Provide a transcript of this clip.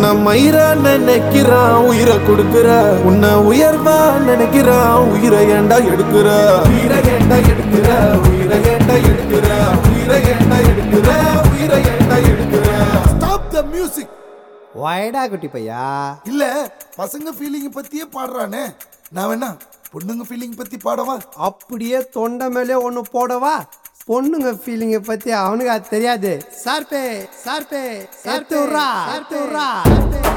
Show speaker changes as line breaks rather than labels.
உன்னை மயிரா நினைக்கிறான் உயிரை கொடுக்குற உன்னை உயர்வா நினைக்கிறான் உயிரை ஏண்டா எடுக்கிற உயிரை ஏண்டா எடுக்கிற உயிரை ஏண்டா எடுக்கிற உயிரை ஏண்டா எடுக்கிற உயிரை ஏண்டா எடுக்கிற
ஸ்டாப் த மியூசிக்
வயடா குட்டி பையா
இல்ல பசங்க ஃபீலிங் பத்தியே பாடுறானே நான் வேணா பொண்ணுங்க ஃபீலிங் பத்தி பாடவா
அப்படியே தொண்டை மேலே ஒன்று போடவா பொண்ணுங்க ஃபீலிங்கை பத்தி அவனுக்கு அது தெரியாது சார்பே சார்பே சேர்த்து விட்றா சேர்த்து விட்றா